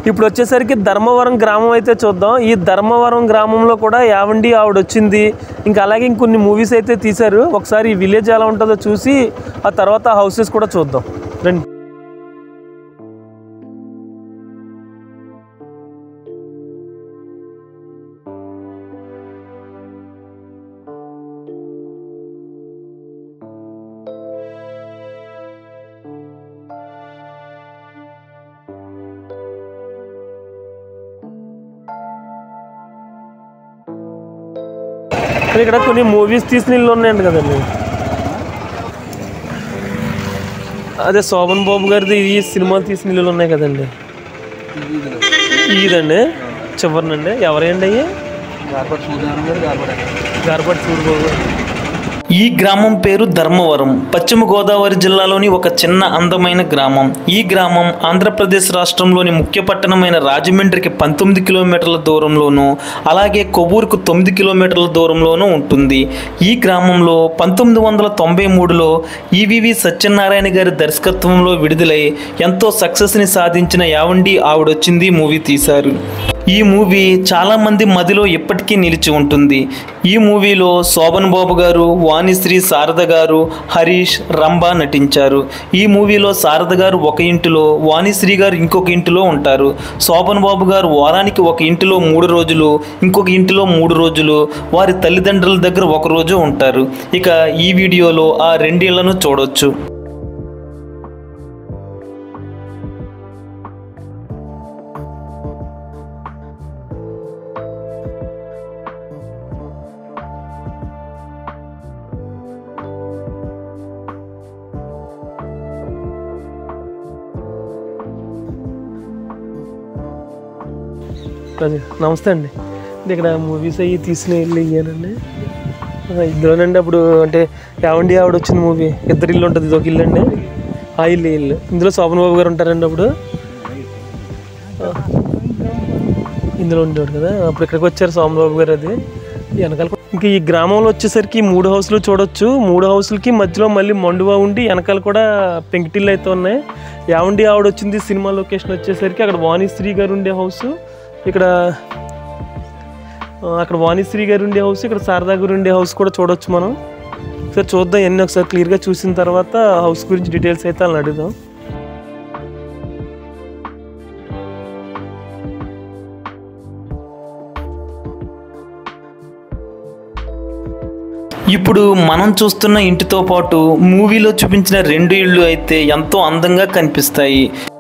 ఇప్పుడు వచ్చేసరికి ధర్మవరం గ్రామం అయితే చూద్దాం ఈ ధర్మవరం గ్రామంలో కూడా యావండి ఆవిడ వచ్చింది ఇంకా అలాగే ఇంకొన్ని మూవీస్ అయితే తీశారు ఒకసారి ఈ విలేజ్ ఎలా ఉంటుందో చూసి ఆ తర్వాత హౌసెస్ కూడా చూద్దాం రండి ఇక్కడ కొన్ని మూవీస్ తీసిన ఇల్లు ఉన్నాయండి కదండి అదే శోభన్ బాబు గారిది ఈ సినిమాలు తీసిన ఇల్లులు ఉన్నాయి కదండి ఇదండి చివరినండి ఎవరండి అయ్యి గార్బట్ సూర్యబాబు ఈ గ్రామం పేరు ధర్మవరం పశ్చిమ గోదావరి జిల్లాలోని ఒక చిన్న అందమైన గ్రామం ఈ గ్రామం ఆంధ్రప్రదేశ్ రాష్ట్రంలోని ముఖ్య పట్టణమైన రాజమండ్రికి పంతొమ్మిది కిలోమీటర్ల దూరంలోనూ అలాగే కొవ్వూరుకు తొమ్మిది కిలోమీటర్ల దూరంలోనూ ఉంటుంది ఈ గ్రామంలో పంతొమ్మిది వందల తొంభై మూడులో ఈవివి సత్యనారాయణ గారి దర్శకత్వంలో విడుదలై ఎంతో సక్సెస్ని సాధించిన యావండి ఆవిడొచ్చింది మూవీ తీశారు ఈ మూవీ చాలా మంది మదిలో ఇప్పటికీ నిలిచి ఉంటుంది ఈ మూవీలో శోభన్ బాబు గారు వాణిశ్రీ శారద గారు హరీష్ రంభ నటించారు ఈ మూవీలో శారద గారు ఒక ఇంటిలో వాణిశ్రీ గారు ఇంకొక ఇంటిలో ఉంటారు శోభన్ బాబు గారు వారానికి ఒక ఇంటిలో మూడు రోజులు ఇంకొక ఇంటిలో మూడు రోజులు వారి తల్లిదండ్రుల దగ్గర ఒక రోజు ఉంటారు ఇక ఈ వీడియోలో ఆ రెండేళ్లను చూడొచ్చు అది నమస్తే అండి ఇది ఇక్కడ మూవీస్ అవి తీసిన ఇల్లు ఇయ్యానండి ఆ, ఇందులోనండి అప్పుడు అంటే యావండి ఆవిడ వచ్చిన మూవీ ఇద్దరు ఇల్లు ఉంటుంది ఇది ఒక ఇల్లు అండి ఆ ఇల్లు ఈ ఇల్లు ఇందులో శోభన్ బాబు గారు ఉంటారండి అప్పుడు ఆ, ఇందులో ఉండేవాడు కదా అప్పుడు ఇక్కడికి వచ్చారు శోభన్ బాబు గారు అది ఈ వెనకాల కూడా- ఇంకా ఈ గ్రామంలో వచ్చేసరికి మూడు హౌస్లు చూడొచ్చు మూడు హౌస్లకి మధ్యలో మళ్ళీ మండువా ఉండి వెనకాల కూడా పెంకిటిల్లు అయితే ఉన్నాయి యావండి ఆవిడ వచ్చింది సినిమా లొకేషన్ వచ్చేసరికి అక్కడ వాణిశ్రీ గారు ఉండే హౌస్ ఇక్కడ ఆ, అక్కడ వాణిశ్రీ గారు ఉండే హౌస్ ఇక్కడ శారదా గారు ఉండే హౌస్ కూడా చూడొచ్చు మనం ఒకసారి చూద్దాం ఎన్ని ఒకసారి క్లియర్గా చూసిన తర్వాత హౌస్ గురించి డీటెయిల్స్ అయితే వాళ్ళని అడుగుదాం ఇప్పుడు మనం చూస్తున్న ఇంటితో పాటు మూవీలో చూపించిన రెండు ఇళ్ళు అయితే ఎంతో అందంగా కనిపిస్తాయి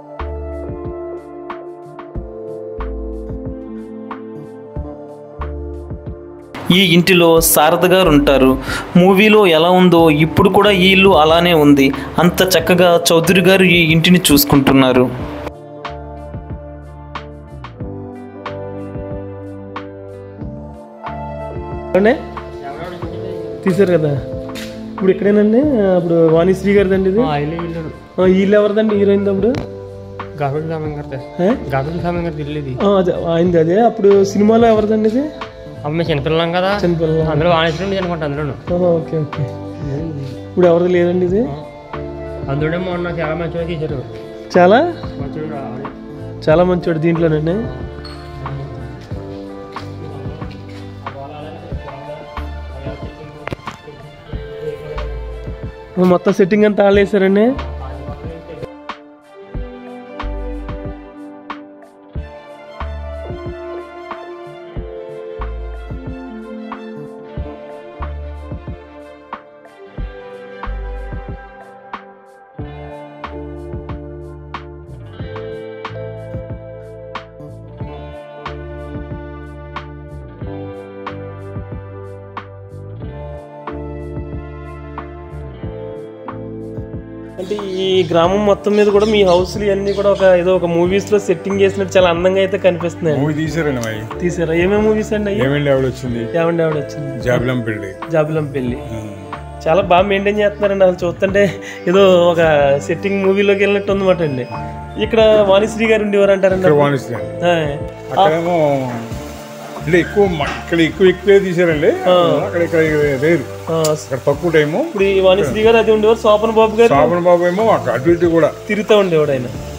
ఈ ఇంటిలో శారద గారు ఉంటారు మూవీలో ఎలా ఉందో ఇప్పుడు కూడా ఈ ఇల్లు అలానే ఉంది అంత చక్కగా చౌదరి గారు ఈ ఇంటిని చూసుకుంటున్నారు అవునే తీసారు కదా ఇప్పుడు ఇక్కడేనండి అప్పుడు వాణిశ్రీ గారిదండి ఇది ಇಲ್ಲಿ ಇಲ್ಲ ఆ, వీళ్ళు ఎవరిదండి హీరోయిన్ అప్పుడు ಗಾಗಲ್ ಸಾಮನ್ करते ఏ? ಗಾಗಲ್ సామన్ గారు ఇల్లు ఇది ఆ, అదే ఆయనది అదే అప్పుడు సినిమాలో ఎవరిదండి ఇది అమ్మ చిన్నపిల్లం కదా చిన్నపిల్ల అందులో వాణిజ్యం అనుకుంటా అందులోను ఆహా, ఓకే ఓకే ఇప్పుడు ఎవరిది లేదండి ఇది అందులోనే మొన్న చాలా మంచిగా తీశారు చాలా మంచిగా చాలా మంచివాడు దీంట్లోనండి మొత్తం సెట్టింగ్ అంతా వాళ్ళు వేసారండి అంటే ఈ గ్రామం మొత్తం మీద కూడా మీ హౌస్లు ఇవన్నీ కూడా ఒక ఏదో ఒక మూవీస్ లో సెట్టింగ్ చేసినట్టు చాలా అందంగా అయితే కనిపిస్తున్నాయి మూవీ తీసారండి మరి తీసారా ఏమేమి మూవీస్ అండి అయ్యి ఏమండి ఆవిడ వచ్చింది ఏమండి ఆవిడ వచ్చింది జాబిలం పెళ్ళి జాబిలం పెళ్ళి చాలా బాగా మెయింటైన్ చేస్తున్నారండి అసలు చూస్తుంటే ఏదో ఒక సెట్టింగ్ మూవీలోకి వెళ్ళినట్టు ఉందన్నమాట అండి ఇక్కడ వాణిశ్రీ గారు ఉండేవారు అంటారండి ఇక్కడ వాణిస్తుంది ఆ, అక్కడేమో అంటే ఎక్కువ మ- ఇక్కడ ఎక్కువ ఎక్కువే తీసారండి అక్కడ ఇక్కడ లేరు ఆ, అక్కడ తక్కువ టైము ఇప్పుడు ఈ వాణిశ్రీ గారు అది ఉండేవారు శోభన్ బాబు గారు శ్రావణ బాబు ఏమో అక్కడ అటు ఇటు కూడా తిరుగుతూ ఉండేవాడు ఆయన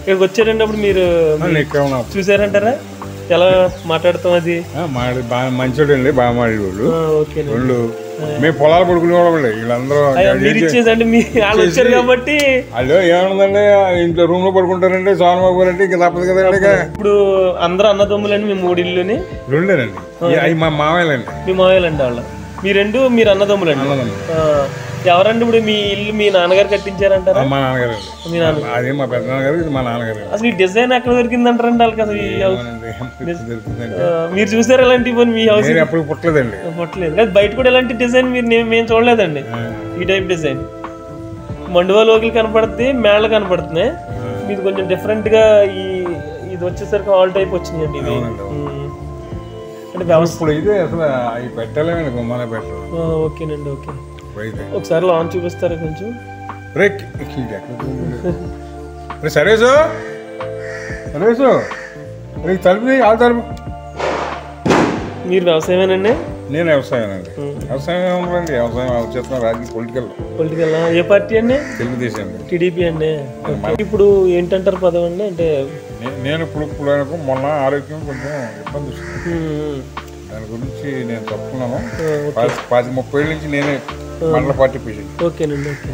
ఇక్కడికి వచ్చారండి మీరు నేను ఇక్కడ ఉన్నా చూసారంటారా ఎలా మాట్లాడతాం అది ఆ, మాడి బాగా మంచోడు అండి బాగా మాడేవాళ్ళు ఆ, ఓకేనండి వాళ్ళు మేము పొలాలు పడుకునేవాళ్ళం వీళ్ళందరూ అయ్యా, మీరు ఇచ్చేదండి మీ వాళ్ళు వచ్చారు కాబట్టి వాళ్ళు ఏమన్నదండి ఇంట్లో రూమ్ లో పడుకుంటారండి సోనబాబు గారు అంటే ఇంకా తప్పదు కదండి ఇక ఇప్పుడు అందరూ అన్నదమ్ములండి మీ మూడిల్లుని రెండేనండి అవి మా మామయ్యలండి మీ మావయ్యలండి వాళ్ళ మీ రెండు మీరు అన్నదమ్ములండి అన్నదమ్ములు. ఆ, ఎవరండి ఇప్పుడు మీ ఇల్లు మీ నాన్నగారు కట్టించారంటారా మా నాన్నగారు మీ నాన్న అదే మా పెద్ద నాన్నగారు ఇది మా నాన్నగారు అసలు ఈ డిజైన్ ఎక్కడ దొరికిందంటారండి వాళ్ళకి అసలు ఈ హౌస్ దొరుకుతుందండి ఆ, మీరు చూసారు ఎలాంటి పని మీ హౌస్ నేను ఎప్పుడు పుట్టలేదండి పట్టలేదు కానీ బయట కూడా ఎలాంటి డిజైన్ మీరు నే- మేము చూడలేదండి ఈ టైప్ డిజైన్ మండువా లోకిల్ కనపడుతుంది మేళ్ళ కనపడుతున్నాయి మీది కొంచెం డిఫరెంట్ గా ఈ ఇది వచ్చేసరికి ఆల్ టైప్ వచ్చినాయండి ఇవి ఉమ్. అంటే వ్యవస్థ ఇప్పుడు అయితే అసలు అవి పెట్టలేమండి గుమ్మాలే పెట్టాలి ఆ, ఓకేనండి ఓకే ఇప్పుడైతే ఒకసారి లాంచ్ చూపిస్తారా కొంచెం రే కీడు ఎక్కడ పోయింది? రే సరేసు సరేసు రే తలుపు తీయి, ఆ తలుపు మీరు వ్యవసాయమేనండి నేను వ్యవసాయం అండి వ్యవసాయం ఏముందండి వ్యవసాయం వచ్చేస్తున్నా రాజకీయ పొలిటికల్ పొలిటికల్ ఏ పార్టీ అండి తెలుగుదేశం అండి టీడీపీ అండి ఇప్పుడు ఏంటంటారు పదం అండి అంటే నే- నేను ఇప్పుడు ఇప్పుడు అనుకో మొన్న ఆరోగ్యం కొంచెం ఇబ్బంది వచ్చింది ఉమ్, దాని గురించి నేను చెప్తున్నాను ఆ, ఓకే. పాతి పాతి ముప్పై ఏళ్ళ నుంచి నేనే మండల పార్టీ ప్రెసిడెంట్ ఓకేనండి ఓకే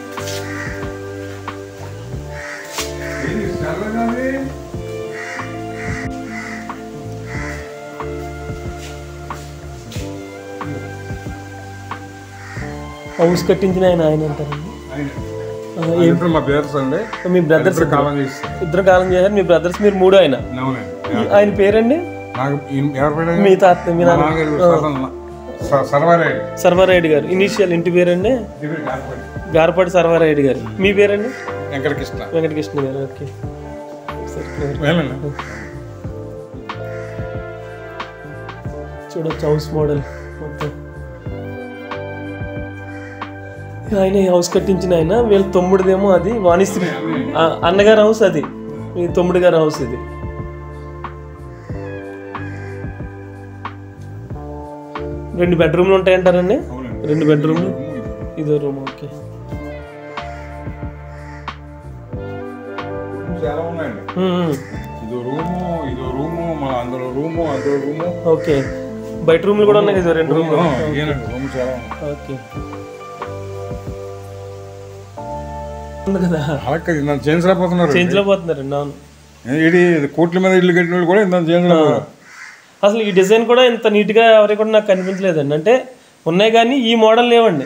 హౌస్ కట్టించిన ఆయన ఆయన అంటారండి ఆ, ఏం ఇప్పుడు మా పేర్స్ అండి మీ బ్రదర్స్ ఇద్దరు కాలం చేస్తారు ఇద్దరు కాలం చేశారు మీ బ్రదర్స్ మీరు మూడు ఆయన అవునండి ఆయన పేరండి నాకు ఈ- ఎవరు పెట్టారు? మీ తాత మీ మా నాన్న నాన్నగారు సరసన్న- స- సర్వారాయుడు సర్వారాయుడు గారు ఇనీషియల్ ఇంటి పేరండి ఇది కాకపోతే గారపాటి సర్వారాయుడు గారు మీ పేరండి వెంకటకృష్ణ వెంకటకృష్ణ గారు ఓకే సరే, వెళ్ళండి చూడొచ్చు హౌస్ మోడల్ మొత్తం ఆయన ఈ హౌస్ కట్టించిన ఆయన వీళ్ళ తమ్ముడిదేమో అది వాణిశ్రీ ఆ, అన్నగారి హౌస్ అది మీ తమ్ముడు గారి హౌస్ ఇది రెండు బెడ్రూమ్లు ఉంటాయంటారండి అవునండి. రెండు బెడ్రూమ్లు ఇదో రూమ్ ఓకే చాలా ఉన్నాయండి ఉమ్, ఉమ్. ఇదో రూము ఇదో రూము మన అందులో రూము అందులో రూము ఓకే బయట రూమ్లు కూడా ఉన్నాయి కదా రెండు రూమ్లు ఆ, ఇదేనండి రూమ్ చాలా ఉన్నాయి ఓకే ఉంది కదా అలాగే నన్ను చేంజ్ లేకపోతున్నారు చేంజ్ లో పోతున్నారండి అవును ఇది కోట్ల మీద ఇల్లు కట్టిన వాళ్ళు కూడా ఇంత చేంజ్ లేకపోతున్నారు అసలు ఈ డిజైన్ కూడా ఇంత నీట్గా ఎవరికి కూడా నాకు కనిపించలేదండి అంటే ఉన్నాయి కానీ ఈ మోడల్ లేవండి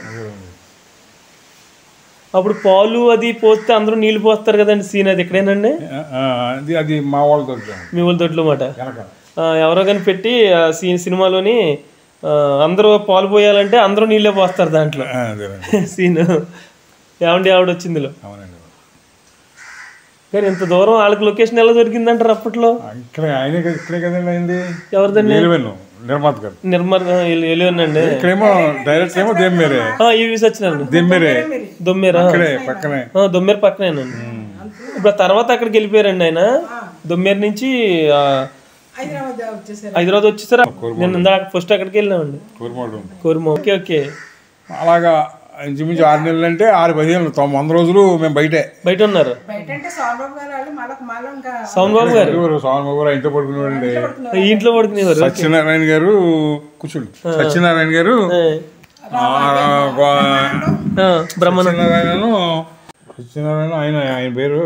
అప్పుడు పాలు అది పోస్తే అందరూ నీళ్లు పోస్తారు కదండి సీన్ అది ఎక్కడేనండి ఆ, ఆ, అది అది మా వాళ్ళతో వచ్చాము మీ వాళ్ళ దొడ్లు మాట వెనక ఆ, ఎవరో కానీ పెట్టి ఆ సీన్ సినిమాలోని ఆ, అందరూ పాలు పోయాలంటే అందరూ నీళ్ళే పోస్తారు దాంట్లో ఆ, అదేనండి సీన్ ఏమండి ఆవిడ వచ్చింది ఇందులో అవునండి కానీ ఇంత దూరం వాళ్ళకి లొకేషన్ ఎలా దొరికిందంటారు అప్పట్లో ఆ, ఇక్కడ ఆయన ఇక్కడే కదండి అయింది ఎవరిదండి ఏలువెన్ను నిర్మాత గారు నిర్మల్ ఎలియనండి ఇక్కడేమో డైరెక్ట్ ఏమో దెమ్మేరే ఇవి సచ్చినండి దెమ్మేరే దొమ్మేరా ఇక్కడే పక్కనే ఆ, దొమ్మేరు పక్కనేనండి ఇప్పుడు ఆ తర్వాత అక్కడికి వెళ్ళిపోయారండి ఆయన దొమ్మేరు నుంచి ఆ, హైదరాబాద్ వచ్చేసారా నేను ఇందాక ఫస్ట్ అక్కడికి వెళ్ళామండి కోరుమాడు కోరిమో ఓకే ఓకే అలాగా ఇంచుమించు ఆరు నెలలు అంటే ఆరు పదిహేను తొమ్మిది వంద రోజులు మేము బయటే బయట ఉన్నారు బయట అంటే సోమబాబు గారు వాళ్ళు మళ్ళీ మళ్ళీ ఇంకా సౌండ్ బాబు గారు ఎవరు స్వామి గారు ఇంట్లో పడుకునేవాళ్ళండి ఈ ఇంట్లో పడుకునేవారు సత్యనారాయణ గారు కూర్చోండి సత్యనారాయణ గారు ఆ, ఆ, ఆ, ఆ, బ్రహ్మణ సత్యనారాయణను సత్యనారాయణ ఆయన ఆయన పేరు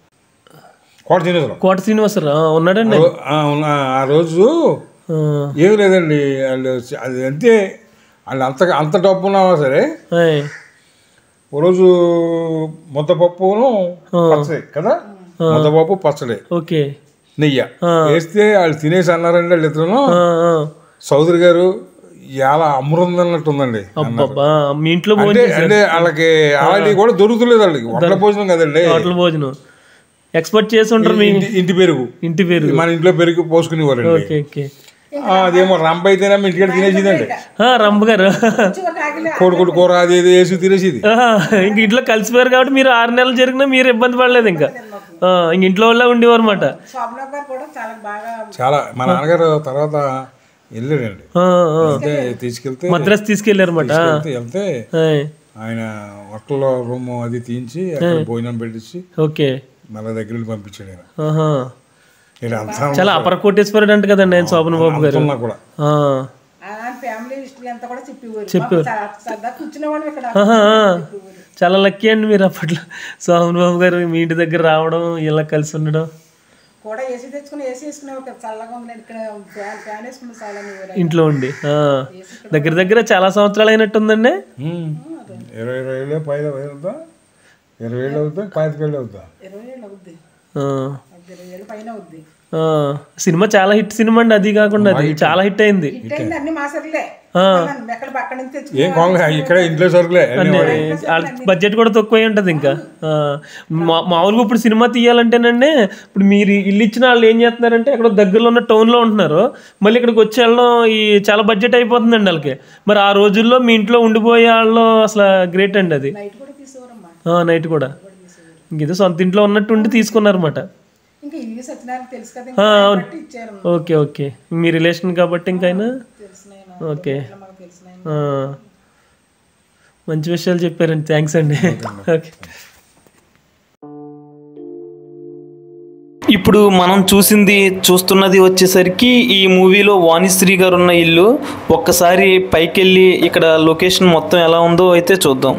కోట శ్రీనివాసరావు కోట శ్రీనివాసరావు ఆ, ఉన్నాడండి ఆ, ఉన్న- ఆ రోజు ఆ, ఏం లేదండి వాళ్ళు అది అంతే వాళ్ళు అంత అంత డబ్బు ఉన్నా సరే ఆయ్. ఓ రోజు ముద్దపప్పును పచ్చడి కదా ముద్దపప్పు పచ్చడి ఓకే నెయ్యి వేస్తే వాళ్ళు తినేసి అన్నారండి వాళ్ళు ఇద్దరు ఆ, ఆ. చౌదరి గారు ఎలా అమృతం అన్నట్టు ఉందండి అబ్బబ్బా మీ ఇంట్లో అంటే భోజనం అంటే వాళ్ళకి అలాంటి కూడా దొరుకుతలేదు వాళ్ళకి వంటల భోజనం కదండి హోటల్ భోజనం ఎక్స్పర్ట్ చేసి ఉంటారు మీ ఇంటి ఇంటి పెరుగు ఇంటి పేరు మన ఇంట్లో పెరుగు పోసుకునేవారండి ఓకే ఓకే ఆ, అదేమో రంప అయితేనేమో ఇంటికాడ తినేసిదండి ఆ, రంభ గారు కాకిలే కోడికొడు కూర అది ఇది వేసి తినేసిది ఆ, ఇంక ఇంట్లో కలిసిపోయారు కాబట్టి మీరు ఆరు నెలలు జరిగినా మీరు ఇబ్బంది పడలేదు ఇంకా ఆ, ఇంక ఇంట్లో వాళ్ళే ఉండేవారు అనమాట శోభనాథ్ గారు కూడా చాలా బాగా చాలా మా నాన్నగారు తర్వాత వెళ్ళాడండి వెళ్తే తీసుకెళ్తే మద్రాసు తీసుకెళ్ళారు అనమాట వెళ్తే వెళ్తే ఆయన హోటల్లో రూమ్ అది తీయించి అక్కడ భోజనం పెట్టించి ఓకే మళ్ళీ దగ్గర వెళ్ళి పంపించాడు ఆయన ఆహా. నేను అంతా చాలా అపర కోటేశ్వరుడు అంట కదండి ఆయన శోభన్ బాబు గారు ఉన్నా కూడా ఆ. ఆ ఫ్యామిలీ హిస్టరీ అంతా కూడా చెప్పేవారు చెప్పేవారు. మాకు సరదా- సరదా కూర్చునేవాడు ఇక్కడ ఆహా, ఆ. చాలా లక్కీ అండి మీరు అప్పట్లో శోభన్ బాబు గారు మీ ఇంటి దగ్గర రావడం ఇలా కలిసి ఉండడం కూడా ఏసీ తెచ్చుకుని ఏసీ వేసుకునేవారు కదా చల్లగా ఉంది ఇక్కడ ఫ్యాన్ ఫ్యాన్ వేసుకుని చాలా ఇంట్లో ఉండి ఆ. దగ్గర దగ్గర చాలా సంవత్సరాలు అయినట్టుందండి ఇరవై ఇరవై ఏళ్ళు పైన అవుతా ఇరవై ఏళ్ళు అవుతా పాతిక ఏళ్ళు అవుతా ఇరవై ఏళ్ళు అవుద్ది ఆ. ఇరవై ఏళ్ళు పైన అవుద్ది ఆ. సినిమా చాలా హిట్ సినిమా అండి అది కాకుండా అది చాలా హిట్ అయింది హిట్ అయింది అన్ని మాసర్లే ఎక్కడ పక్క నుంచి తెచ్చుకుని ఏం కొంగ ఇక్కడ ఇంట్లో సరుకులే అన్నీ వాడే. బడ్జెట్ కూడా తక్కువ ఉంటుంది ఇంకా ఆ, మా- మామూలుగా ఇప్పుడు సినిమా తీయాలంటేనండి ఇప్పుడు మీరు ఇల్లు ఇచ్చిన వాళ్ళు ఏం చేస్తున్నారంటే అక్కడ దగ్గరలో ఉన్న టౌన్లో ఉంటున్నారు మళ్ళీ ఇక్కడికి వచ్చి వెళ్ళడం ఈ చాలా బడ్జెట్ అయిపోతుందండి వాళ్ళకి మరి ఆ రోజుల్లో మీ ఇంట్లో ఉండిపోయే వాళ్ళు అసలు గ్రేట్ అండి అది నైట్ కూడా తీసేవారమ్మా నైట్ కూడా ఇంకేదో సొంత ఇంట్లో ఉన్నట్టు ఉండి తీసుకున్నారన్నమాట ఇంకా ఇల్లు సత్యనారాయణ తెలుసు కదా ఆ, ఇంకా అవును. బట్టి ఇచ్చారు ఓకే ఓకే మీ రిలేషన్ కాబట్టి ఇంకైనా తెలిసిన ఓకే మాకు తెలిసిన ఆ. మంచి విషయాలు చెప్పారండి థ్యాంక్స్ అండి ఓకే ఇప్పుడు మనం చూసింది చూస్తున్నది వచ్చేసరికి ఈ మూవీలో వాణిశ్రీ గారు ఉన్న ఇల్లు ఒక్కసారి పైకెళ్ళి ఇక్కడ లొకేషన్ మొత్తం ఎలా ఉందో అయితే చూద్దాం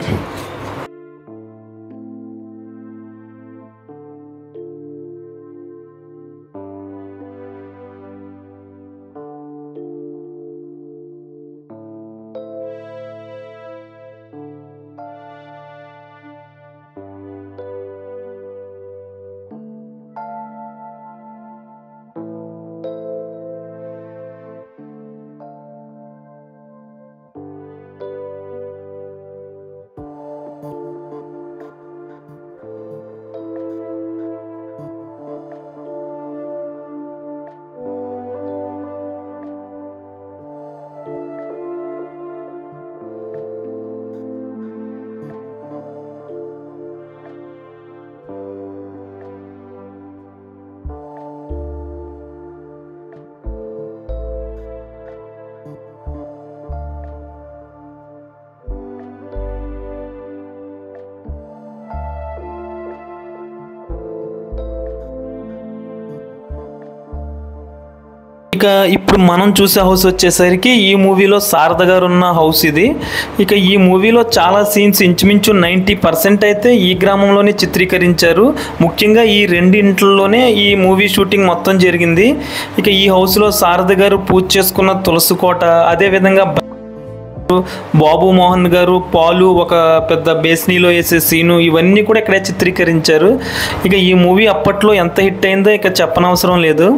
ఇక ఇప్పుడు మనం చూసే హౌస్ వచ్చేసరికి ఈ మూవీలో శారద గారు ఉన్న హౌస్ ఇది ఇక ఈ మూవీలో చాలా సీన్స్ ఇంచుమించు నైంటీ పర్సెంట్ అయితే ఈ గ్రామంలోనే చిత్రీకరించారు ముఖ్యంగా ఈ రెండు ఇంట్లలోనే ఈ మూవీ షూటింగ్ మొత్తం జరిగింది ఇక ఈ హౌస్లో శారద గారు పూజ చేసుకున్న తులసి కోట అదేవిధంగా బాబు మోహన్ గారు పాలు ఒక పెద్ద బేస్నీలో వేసే సీను ఇవన్నీ కూడా ఇక్కడే చిత్రీకరించారు ఇక ఈ మూవీ అప్పట్లో ఎంత హిట్ అయిందో ఇక చెప్పనవసరం లేదు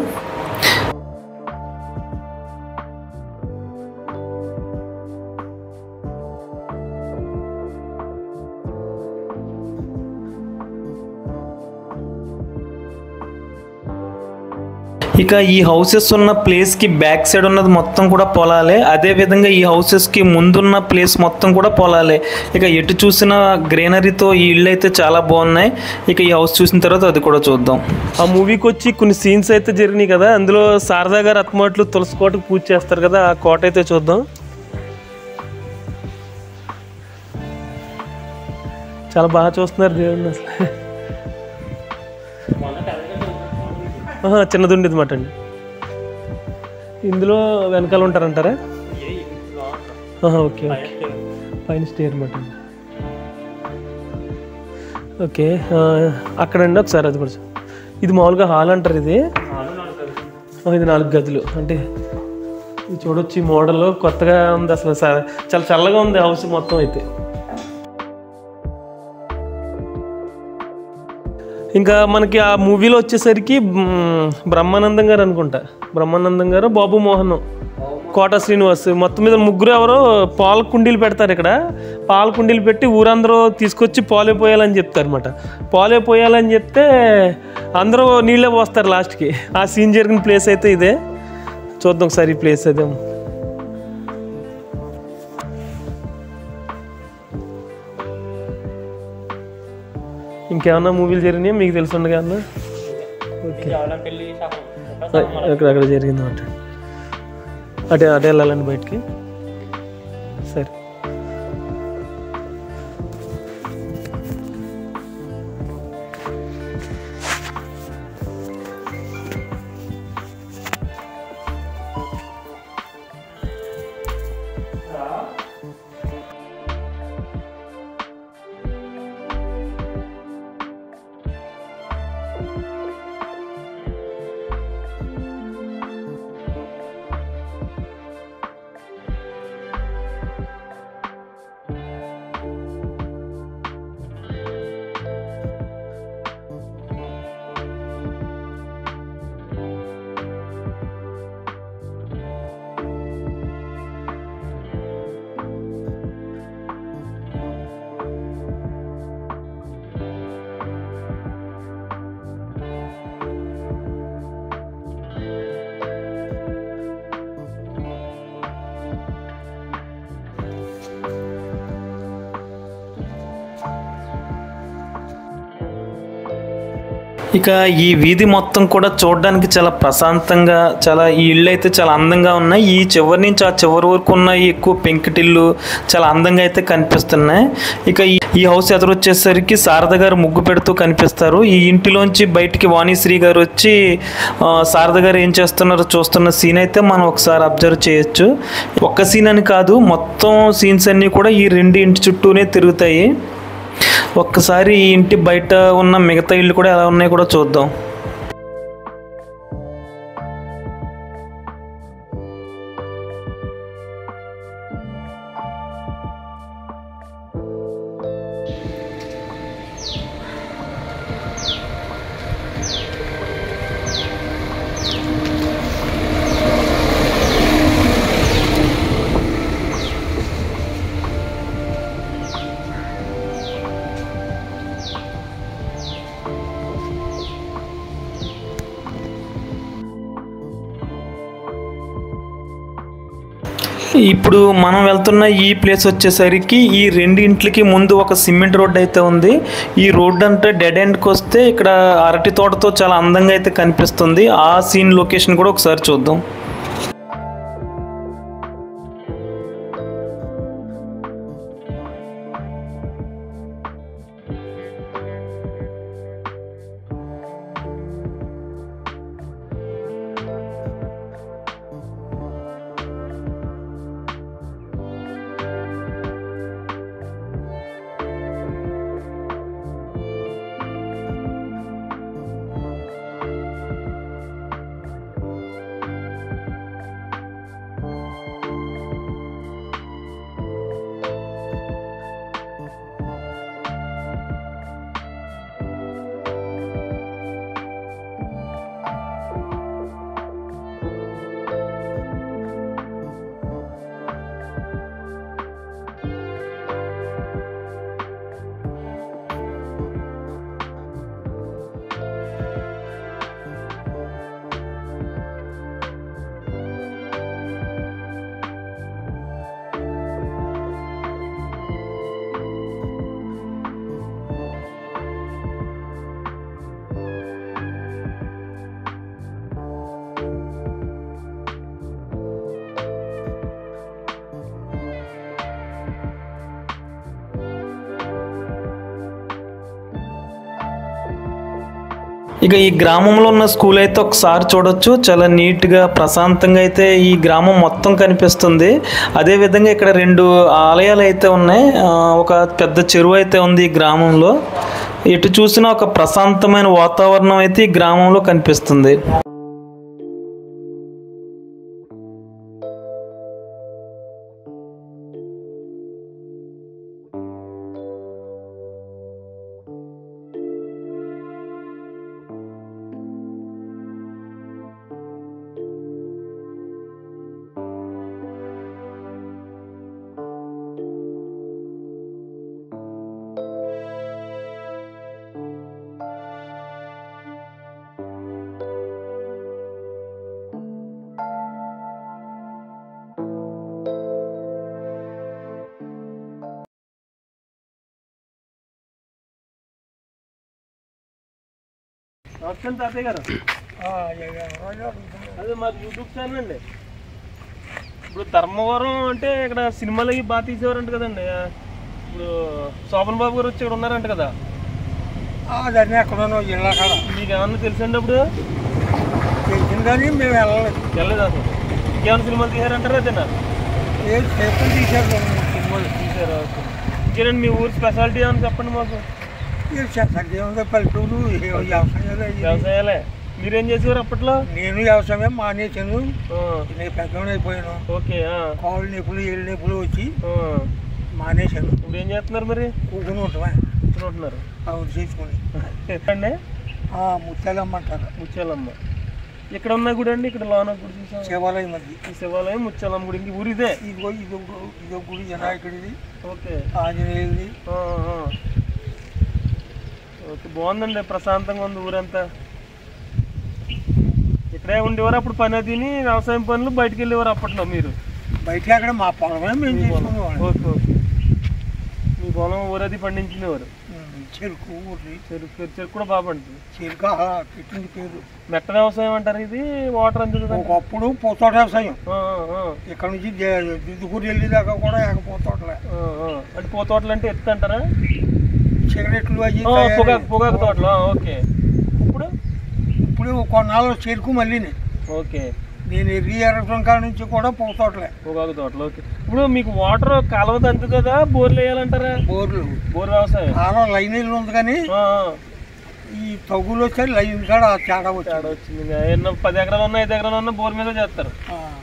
ఇక ఈ హౌసెస్ ఉన్న ప్లేస్కి బ్యాక్ సైడ్ ఉన్నది మొత్తం కూడా పొలాలే అదే విధంగా ఈ హౌసెస్కి ముందున్న ప్లేస్ మొత్తం కూడా పొలాలే ఇక ఎటు చూసిన గ్రీనరీతో ఈ ఇళ్ళు అయితే చాలా బాగున్నాయి ఇక ఈ హౌస్ చూసిన తర్వాత అది కూడా చూద్దాం ఆ మూవీకి వచ్చి కొన్ని సీన్స్ అయితే జరిగినాయి కదా అందులో శారదా గారు అత్తమాట్లు తులసి కోటకు పూజ చేస్తారు కదా ఆ కోట అయితే చూద్దాం చాలా బాగా చూస్తున్నారు దేవుడిని అసలు ఆహా, చిన్నది ఉండేది మాట అండి ఇందులో వెనకాల ఉంటారంటారా ఆహా, ఓకే ఓకే పైన స్టేర్ మాట అండి ఓకే ఆ, అక్కడండి ఒకసారి అది కూడా చూ- ఇది మామూలుగా హాల్ అంటారు ఇది ఆ, ఇది నాలుగు గదులు అంటే ఇది చూడొచ్చు ఈ మోడల్ కొత్తగా ఉంది అసలు స- చాలా చల్లగా ఉంది హౌస్ మొత్తం అయితే ఇంకా మనకి ఆ మూవీలో వచ్చేసరికి మ్, బ్రహ్మానందం గారు అనుకుంటా బ్రహ్మానందం గారు బాబు మోహన్ కోట శ్రీనివాస్ మొత్తం మీద ముగ్గురు ఎవరో పాల కుండీలు పెడతారు ఇక్కడ పాల కుండీలు పెట్టి ఊరందరూ తీసుకొచ్చి పాలే పోయాలని చెప్తారు అనమాట పాలే పోయాలని చెప్తే అందరూ నీళ్ళే పోస్తారు లాస్ట్కి ఆ సీన్ జరిగిన ప్లేస్ అయితే ఇదే చూద్దాం ఒకసారి ఈ ప్లేస్ అదే ఇంకేమన్నా మూవీలు జరిగినాయా మీకు తెలిసి ఉండగా అన్న ఓకే పెళ్ళి అక్కడ అక్కడ జరిగింది అనమాట అటే అటే వెళ్ళాలండి బయటికి సరే ఇక ఈ వీధి మొత్తం కూడా చూడడానికి చాలా ప్రశాంతంగా చాలా ఈ ఇళ్ళు అయితే చాలా అందంగా ఉన్నాయి ఈ చివరి నుంచి ఆ చివరి వరకు ఉన్న ఈ ఎక్కువ పెంకిటిల్లు చాలా అందంగా అయితే కనిపిస్తున్నాయి ఇక ఈ ఈ హౌస్ ఎదురు వచ్చేసరికి శారద గారు ముగ్గు పెడుతూ కనిపిస్తారు ఈ ఇంటిలోంచి బయటికి వాణిశ్రీ గారు వచ్చి ఆ, శారద గారు ఏం చేస్తున్నారో చూస్తున్న సీన్ అయితే మనం ఒకసారి అబ్జర్వ్ చేయొచ్చు ఒక్క సీన్ అని కాదు మొత్తం సీన్స్ అన్నీ కూడా ఈ రెండు ఇంటి చుట్టూనే తిరుగుతాయి ఒక్కసారి ఈ ఇంటి బయట ఉన్న మిగతా ఇల్లు కూడా ఎలా ఉన్నాయో కూడా చూద్దాం ఇప్పుడు మనం వెళ్తున్న ఈ ప్లేస్ వచ్చేసరికి ఈ రెండు ఇంట్లకి ముందు ఒక సిమెంట్ రోడ్ అయితే ఉంది ఈ రోడ్ అంటే డెడ్ ఎండ్కి వస్తే ఇక్కడ అరటి తోటతో చాలా అందంగా అయితే కనిపిస్తుంది ఆ సీన్ లొకేషన్ కూడా ఒకసారి చూద్దాం ఇక ఈ గ్రామంలో ఉన్న స్కూల్ అయితే ఒకసారి చూడొచ్చు చాలా నీట్గా ప్రశాంతంగా అయితే ఈ గ్రామం మొత్తం కనిపిస్తుంది అదేవిధంగా ఇక్కడ రెండు ఆలయాలు అయితే ఉన్నాయి ఆ, ఒక పెద్ద చెరువు అయితే ఉంది ఈ గ్రామంలో ఎటు చూసినా ఒక ప్రశాంతమైన వాతావరణం అయితే ఈ గ్రామంలో కనిపిస్తుంది నమస్తే తాతయ్య గారు అదే మాది యూట్యూబ్ ఛానల్ అండి ఇప్పుడు ధర్మవరం అంటే ఇక్కడ సినిమాలు అవి బాగా తీసేవారంట కదండి ఇప్పుడు శోభన్ బాబు గారు వచ్చి ఇక్కడ ఉన్నారంట కదా అదన్నీ ఎక్కడో జిల్లా కాడ మీకు ఏమన్నా తెలుసండి అప్పుడు తెలిసిందని మేము వెళ్ళలేదు వెళ్ళలేదు అసలు ఇంకేమైనా సినిమాలు తీసారంటారా అదేనా ఏ పేపర్ తీశారు సినిమాలు తీసారా ఓకే. ఇంకేనండి మీ ఊరు స్పెషాలిటీ ఏమని చెప్పండి మాకు ఇది చెప్పండి ఏముందో పల్లెటూరు ఏ వ్యవసాయాలు అయ్యి. వ్యవసాయాలే మీరేం చేసేవారు అప్పట్లో నేను వ్యవసాయం మానేసాను ఆ, నేను పెద్దవాడిని అయిపోయాను ఓకే ఆ, కాళ్ళు నొప్పులు ఏళ్ళు నొప్పులు వచ్చి ఆ. మానేశాను ఇప్పుడు ఏం చేస్తున్నారు మరి కూకుని ఉంటామే ఉంటున్నారు అవును చేసుకుని చెప్పండి ముత్యాలమ్మంటారు ముత్యాలమ్మ ఇక్కడ ఉన్న గుడి అండి ఇక్కడ లోన గుడి చూసాం శివాలయం అది ఈ శివాలయం ముత్యాలమ్మ గుడి ఇంక ఊరు ఇదే ఇదిగో ఇదో గు- ఇదో గుడి వినాయకుడిది ఓకే ఆంజనేయుడిది ఆ, ఆ. ఓకే బాగుందండి ప్రశాంతంగా ఉంది ఊరంతా ఇక్కడే ఉండేవారు అప్పుడు పని అదిని వ్యవసాయం పనులు బయటికి వెళ్ళేవారు అప్పట్లో మీరు బయట అక్కడ మా పొలమే మేము మీ పొలం చేసుకునేవాళ్ళం ఓకే ఓకే మీ పొలం ఊరది పండించినవారు ఉం. చెరుకు ఊరి చెరుకు చెరుకు కూడా బాగా పండుతుంది చెరుకు ఆ, పెట్టింది పేరు మెట్ట వ్యవసాయం అంటారు ఇది వాటర్ అందుతుంది ఒకప్పుడు పోతోట వ్యవసాయం ఇక్కడ నుంచి దే- దిద్దుకూరు వెళ్ళేదాకా కూడా ఏకపోతోటలే అంటే పో తోటలు అంటే ఎత్తు అంటారా సిగరెట్లు అవి ఆ, తయారు- పొగాకు పొగాకు తోటలు ఆ, ఓకే ఇప్పుడు ఇప్పుడు కొన్నాళ్ళు చెరుకు మళ్ళీని ఓకే నేను ఎర్రి ఎరగడం కాడ నుంచి కూడా పోతోటలే పొగాకు తోటలు ఓకే ఇప్పుడు మీకు వాటర్ కాలువ తంతుందా బోర్లు వేయాలంటారా బోర్లు బోర్ వ్యవసాయం కాలం లైన్ వెళ్ళి ఉంది కానీ ఆ, ఈ తగ్గులు వచ్చే లైన్ కాడ తేడా తేడా వచ్చాడు వచ్చింది ఇంకా ఎన్నో పది ఎకరాలు ఉన్నా ఐదు ఎకరాలు ఉన్నా బోర్ మీద చేస్తారు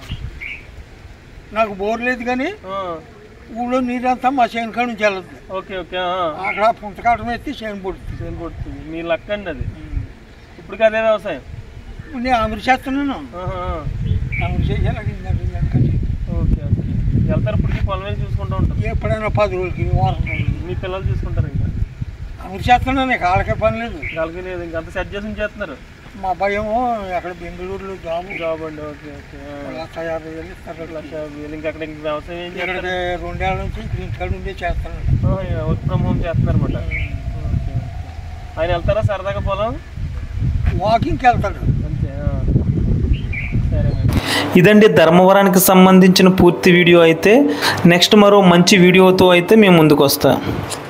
నాకు బోర్ లేదు కానీ ఆ, ఊళ్ళో నీరంతా మా చేను కాడ నుంచి వెళ్తుంది ఓకే ఓకే ఆ, అక్కడ పుంతకాటం ఎత్తి చేను పుడుతుంది చేను కొడుతుంది మీ లక్ అండి అది ఇప్పుడు అదే వ్యవసాయం ఇప్పుడు నేను అమలు చేస్తున్నాను ఆహా, ఆ. అమలు చేసేలా ఓకే ఓకే వెళ్తారు ఇప్పటికి పొలం వెళ్ళి చూసుకుంటూ ఉంటారు ఎప్పుడైనా పది రోజులకి వారం రోజులకి మీ పిల్లలు చూసుకుంటారు ఇంకా అమలు చేస్తున్నాను ఇక వాళ్ళకే పని లేదు వాళ్ళకి లేదు ఇంకా అంత సెట్ చేసి చేస్తున్నారు మా అబ్బాయి ఏమో అక్కడ బెంగళూరులో జాబ్ జాబ్ అండి ఓకే ఓకే ఆ. లక్ష యాభై వేలు ఇస్తారు లక్ష వేలు ఇంకా అక్కడ ఇంక వ్యవసాయం ఏం చేస్తారు ఇక్కడికి రెండేళ్ల నుంచి ఇక్కడ ఇంటికాడ నుండే చేస్తున్నాడు వర్క్ ఫ్రమ్ హోమ్ చేస్తున్నారు అనమాట ఓకే ఓకే ఆయన వెళ్తారా సరదాగా పొలం వాకింగ్కి వెళ్తాడు అంతే ఆ. సరేనండి ఇదండి ధర్మవరానికి సంబంధించిన పూర్తి వీడియో అయితే నెక్స్ట్ మరో మంచి వీడియోతో అయితే మేము ముందుకు వస్తాం